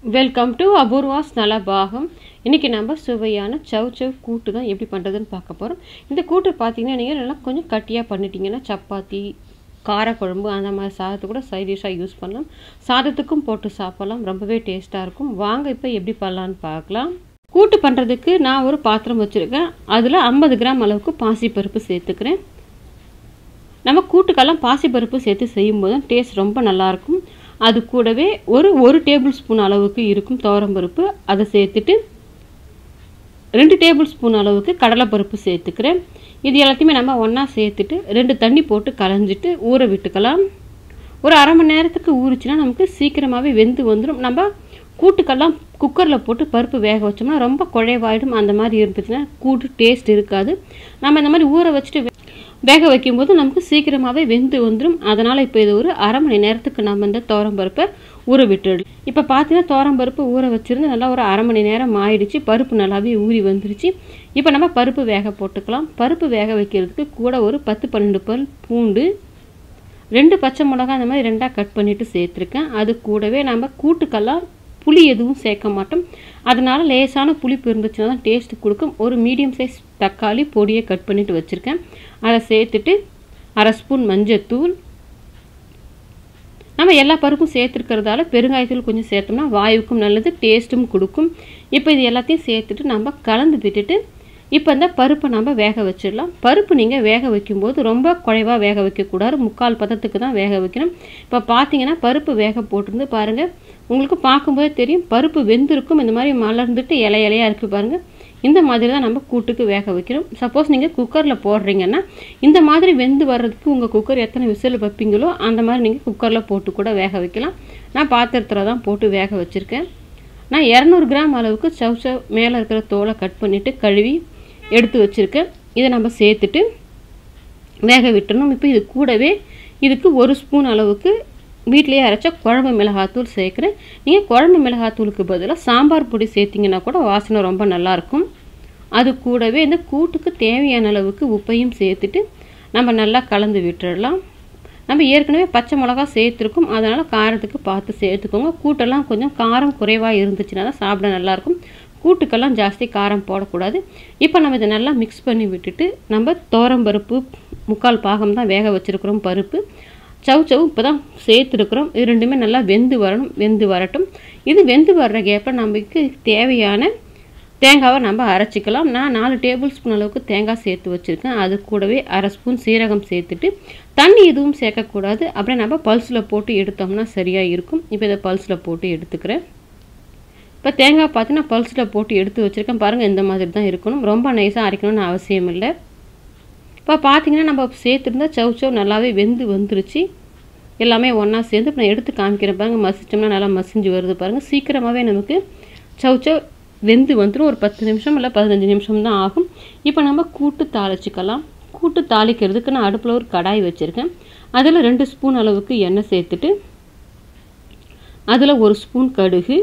welcome to Apoorva's நலபாகம் இன்றைக்கி நம்ம சுவையான சவ் சவ் கூட்டு தான் எப்படி பண்ணுறதுன்னு பார்க்க போகிறோம் இந்த கூட்டு பார்த்தீங்கன்னா நீங்கள் நல்லா கொஞ்சம் கட்டியாக பண்ணிட்டீங்கன்னா சப்பாத்தி காரக்குழம்பு அந்த மாதிரி சாதத்தை கூட சைட் டிஷ்ஷாக யூஸ் பண்ணலாம் சாதத்துக்கும் போட்டு சாப்பிட்லாம் ரொம்பவே டேஸ்ட்டாக இருக்கும் வாங்க இப்போ எப்படி பண்ணலான்னு பார்க்கலாம் கூட்டு பண்ணுறதுக்கு நான் ஒரு பாத்திரம் வச்சுருக்கேன் அதில் ஐம்பது கிராம் அளவுக்கு பாசிப்பருப்பு சேர்த்துக்கிறேன் நம்ம கூட்டுக்கெல்லாம் பாசிப்பருப்பு சேர்த்து செய்யும்போது டேஸ்ட் ரொம்ப நல்லாயிருக்கும் அது கூடவே ஒரு ஒரு டேபிள் ஸ்பூன் அளவுக்கு இருக்கும் துவரம்பருப்பு அதை சேர்த்துட்டு ரெண்டு டேபிள் ஸ்பூன் அளவுக்கு கடலைப்பருப்பு சேர்த்துக்கிறேன் இது எல்லாத்தையுமே நம்ம ஒன்றா சேர்த்துட்டு ரெண்டு தண்ணி போட்டு கலைஞ்சிட்டு ஊற விட்டுக்கலாம் ஒரு அரை மணி நேரத்துக்கு ஊறிச்சுன்னா நமக்கு சீக்கிரமாகவே வெந்து வந்துடும் நம்ம கூட்டுக்கெல்லாம் குக்கரில் போட்டு பருப்பு வேக வச்சோம்னா ரொம்ப குழைவாயிடும் அந்த மாதிரி இருந்துச்சுன்னா கூட்டு டேஸ்ட் இருக்காது நம்ம இந்த மாதிரி ஊற வச்சுட்டு வேக வைக்கும்போது நமக்கு சீக்கிரமாகவே வெந்து வந்துடும் அதனால் இப்போ இது ஒரு அரை மணி நேரத்துக்கு நம்ம இந்த பருப்பை ஊற விட்டுடலாம் இப்போ பார்த்தீங்கன்னா தோரம்பருப்பு ஊற வச்சுருந்து நல்லா ஒரு அரை மணி நேரம் ஆயிடுச்சு பருப்பு நல்லாவே ஊறி வந்துருச்சு இப்போ நம்ம பருப்பு வேக போட்டுக்கலாம் பருப்பு வேக வைக்கிறதுக்கு கூட ஒரு பத்து பன்னெண்டு பல் பூண்டு ரெண்டு பச்சை மிளகா அந்த மாதிரி ரெண்டாக கட் பண்ணிவிட்டு சேர்த்துருக்கேன் அது கூடவே நம்ம கூட்டுக்கெல்லாம் புளி எதுவும் சேர்க்க மாட்டோம் அதனால் லேசான புளிப்பு இருந்துச்சுன்னா தான் டேஸ்ட்டு கொடுக்கும் ஒரு மீடியம் சைஸ் தக்காளி பொடியை கட் பண்ணிவிட்டு வச்சுருக்கேன் அதை சேர்த்துட்டு அரை ஸ்பூன் மஞ்சத்தூள் நம்ம எல்லா பருப்பும் சேர்த்துருக்கிறதால பெருங்காயத்தூள் கொஞ்சம் சேர்த்தோம்னா வாயுக்கும் நல்லது டேஸ்ட்டும் கொடுக்கும் இப்போ இது எல்லாத்தையும் சேர்த்துட்டு நம்ம கலந்து விட்டுட்டு இப்போ இந்த பருப்பை நம்ம வேக வச்சிடலாம் பருப்பு நீங்கள் வேக வைக்கும்போது ரொம்ப குறைவாக வேக வைக்கக்கூடாது முக்கால் பதத்துக்கு தான் வேக வைக்கணும் இப்போ பார்த்தீங்கன்னா பருப்பு வேக போட்டிருந்து பாருங்கள் உங்களுக்கு பார்க்கும்போதே தெரியும் பருப்பு வெந்திருக்கும் இந்த மாதிரி மலர்ந்துட்டு இலை இலையாக இருக்குது பாருங்கள் இந்த மாதிரி தான் நம்ம கூட்டுக்கு வேக வைக்கிறோம் சப்போஸ் நீங்கள் குக்கரில் போடுறீங்கன்னா இந்த மாதிரி வெந்து வர்றதுக்கு உங்கள் குக்கர் எத்தனை விசில் வைப்பீங்களோ அந்த மாதிரி நீங்கள் குக்கரில் போட்டு கூட வேக வைக்கலாம் நான் பாத்திரத்தில் தான் போட்டு வேக வச்சுருக்கேன் நான் இரநூறு கிராம் அளவுக்கு சவ் சவ் மேலே இருக்கிற தோலை கட் பண்ணிவிட்டு கழுவி எடுத்து வச்சுருக்கேன் இதை நம்ம சேர்த்துட்டு வேக விட்டுறணும் இப்போ இது கூடவே இதுக்கு ஒரு ஸ்பூன் அளவுக்கு வீட்டிலேயே அரைச்ச குழம்பு மிளகாத்தூள் சேர்க்குறேன் நீங்கள் குழம்பு மிளகாத்தூளுக்கு பதிலாக சாம்பார் பொடி சேர்த்திங்கன்னா கூட வாசனை ரொம்ப நல்லாயிருக்கும் அது கூடவே இந்த கூட்டுக்கு தேவையான அளவுக்கு உப்பையும் சேர்த்துட்டு நம்ம நல்லா கலந்து விட்டுடலாம் நம்ம ஏற்கனவே பச்சை மிளகா சேர்த்துருக்கோம் அதனால் காரத்துக்கு பார்த்து சேர்த்துக்கோங்க கூட்டெல்லாம் கொஞ்சம் காரம் குறைவாக இருந்துச்சுன்னா தான் சாப்பிட நல்லாயிருக்கும் கூட்டுக்கெல்லாம் ஜாஸ்தி காரம் போடக்கூடாது இப்போ நம்ம இதை நல்லா மிக்ஸ் பண்ணி விட்டுட்டு நம்ம தோரம்பருப்பு முக்கால் பாகம் தான் வேக வச்சுருக்குறோம் பருப்பு சவு சவு இப்போ தான் சேர்த்துருக்குறோம் இது ரெண்டுமே நல்லா வெந்து வரணும் வெந்து வரட்டும் இது வெந்து வர்ற கேப்பில் நமக்கு தேவையான தேங்காவை நம்ம அரைச்சிக்கலாம் நான் நாலு டேபிள் ஸ்பூன் அளவுக்கு தேங்காய் சேர்த்து வச்சுருக்கேன் அது கூடவே அரை ஸ்பூன் சீரகம் சேர்த்துட்டு தண்ணி எதுவும் சேர்க்கக்கூடாது அப்படியே நம்ம பல்ஸில் போட்டு எடுத்தோம்னா சரியாக இருக்கும் இப்போ இதை பல்ஸில் போட்டு எடுத்துக்கிறேன் இப்போ தேங்காய் பார்த்தீங்கன்னா பல்ஸில் போட்டு எடுத்து வச்சுருக்கேன் பாருங்கள் இந்த மாதிரி தான் இருக்கணும் ரொம்ப நைஸாக அரைக்கணும்னு அவசியம் இல்லை இப்போ பார்த்தீங்கன்னா நம்ம சேர்த்துருந்தா சவு சவு நல்லாவே வெந்து வந்துருச்சு எல்லாமே ஒன்றா சேர்ந்து இப்போ நான் எடுத்து காமிக்கிறேன் பாருங்கள் மசிச்சோம்னா நல்லா மசிஞ்சு வருது பாருங்கள் சீக்கிரமாகவே நமக்கு சவு சவ் வெந்து வந்துடும் ஒரு பத்து நிமிஷம் இல்லை பதினஞ்சு நிமிஷம் தான் ஆகும் இப்போ நம்ம கூட்டு தாளிச்சிக்கலாம் கூட்டு தாளிக்கிறதுக்கு நான் அடுப்பில் ஒரு கடாய் வச்சுருக்கேன் அதில் ரெண்டு ஸ்பூன் அளவுக்கு எண்ணெய் சேர்த்துட்டு அதில் ஒரு ஸ்பூன் கடுகு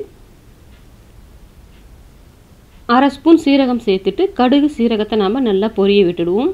அரை ஸ்பூன் சீரகம் சேர்த்துட்டு கடுகு சீரகத்தை நாம் நல்லா பொரிய விட்டுடுவோம்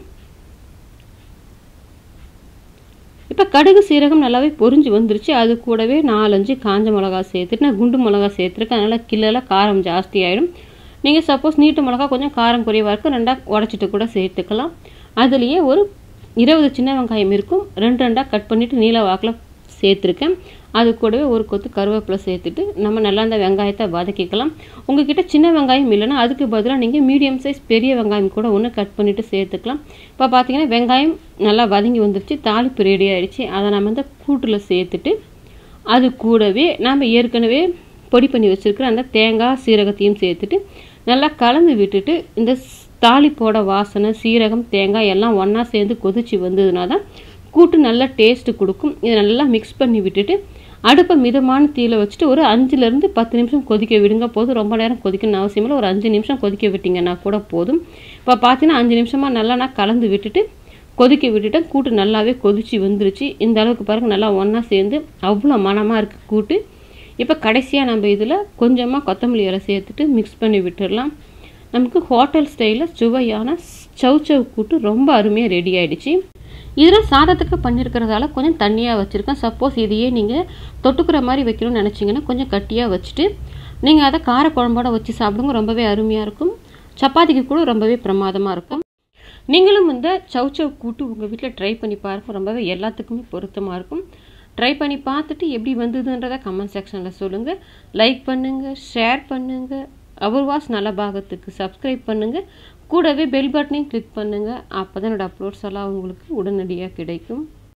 இப்போ கடுகு சீரகம் நல்லாவே பொரிஞ்சு வந்துருச்சு அது கூடவே நாலஞ்சு காஞ்ச மிளகா சேர்த்துட்டு நான் குண்டு மிளகா சேர்த்துருக்கேன் அதனால் கில்லெல்லாம் காரம் ஜாஸ்தி ஆகிடும் நீங்கள் சப்போஸ் நீட்டு மிளகா கொஞ்சம் காரம் குறைவாக இருக்கும் ரெண்டாக உடச்சிட்டு கூட சேர்த்துக்கலாம் அதுலேயே ஒரு இருபது சின்ன வெங்காயம் இருக்கும் ரெண்டு ரெண்டாக கட் பண்ணிவிட்டு நீல வாக்கில் சேர்த்துருக்கேன் அது கூடவே ஒரு கொத்து கருவேப்பிலை சேர்த்துட்டு நம்ம நல்லா அந்த வெங்காயத்தை வதக்கிக்கலாம் உங்ககிட்ட சின்ன வெங்காயம் இல்லைன்னா அதுக்கு பதிலாக நீங்கள் மீடியம் சைஸ் பெரிய வெங்காயம் கூட ஒன்று கட் பண்ணிவிட்டு சேர்த்துக்கலாம் இப்போ பார்த்தீங்கன்னா வெங்காயம் நல்லா வதங்கி வந்துருச்சு தாளிப்பு ரெடி ஆகிடுச்சு அதை நம்ம இந்த கூட்டில் சேர்த்துட்டு அது கூடவே நாம் ஏற்கனவே பொடி பண்ணி வச்சுருக்கிற அந்த தேங்காய் சீரகத்தையும் சேர்த்துட்டு நல்லா கலந்து விட்டுட்டு இந்த தாளிப்போட வாசனை சீரகம் தேங்காய் எல்லாம் ஒன்றா சேர்ந்து கொதிச்சு வந்ததுனா தான் கூட்டு நல்லா டேஸ்ட்டு கொடுக்கும் இதை நல்லா மிக்ஸ் பண்ணி விட்டுட்டு அடுப்பை மிதமான தீயில் வச்சுட்டு ஒரு அஞ்சுலேருந்து பத்து நிமிஷம் கொதிக்க விடுங்க போதும் ரொம்ப நேரம் கொதிக்கணும்னு அவசியம் இல்லை ஒரு அஞ்சு நிமிஷம் கொதிக்க விட்டிங்கன்னா கூட போதும் இப்போ பார்த்தீங்கன்னா அஞ்சு நிமிஷமாக நல்லா நான் கலந்து விட்டுட்டு கொதிக்க விட்டுட்டேன் கூட்டு நல்லாவே கொதிச்சு வந்துருச்சு இந்த அளவுக்கு பாருங்கள் நல்லா ஒன்றா சேர்ந்து அவ்வளோ மனமாக இருக்குது கூட்டு இப்போ கடைசியாக நம்ம இதில் கொஞ்சமாக கொத்தமல்லி இலை சேர்த்துட்டு மிக்ஸ் பண்ணி விட்டுடலாம் நமக்கு ஹோட்டல் ஸ்டைலில் சுவையான சவ் சவ் கூட்டு ரொம்ப அருமையாக ரெடி ஆகிடுச்சு இதில் சாதத்துக்கு பண்ணியிருக்கிறதால கொஞ்சம் தண்ணியாக வச்சுருக்கேன் சப்போஸ் இதையே நீங்கள் தொட்டுக்கிற மாதிரி வைக்கணும்னு நினச்சிங்கன்னா கொஞ்சம் கட்டியாக வச்சுட்டு நீங்கள் அதை கார குழம்போட வச்சு சாப்பிடுங்க ரொம்பவே அருமையாக இருக்கும் சப்பாத்திக்கு கூட ரொம்பவே பிரமாதமாக இருக்கும் நீங்களும் இந்த சவுச்சவ் கூட்டு உங்கள் வீட்டில் ட்ரை பண்ணி பாருங்க ரொம்பவே எல்லாத்துக்குமே பொருத்தமாக இருக்கும் ட்ரை பண்ணி பார்த்துட்டு எப்படி வந்ததுன்றதை கமெண்ட் செக்ஷனில் சொல்லுங்கள் லைக் பண்ணுங்கள் ஷேர் பண்ணுங்கள் அவர்வாஸ் நல்ல பாகத்துக்கு சப்ஸ்கிரைப் பண்ணுங்கள் கூடவே பெல் பட்டனையும் கிளிக் பண்ணுங்கள் அப்போ தான் என்னோடய அப்லோட்ஸ் எல்லாம் உங்களுக்கு உடனடியாக கிடைக்கும்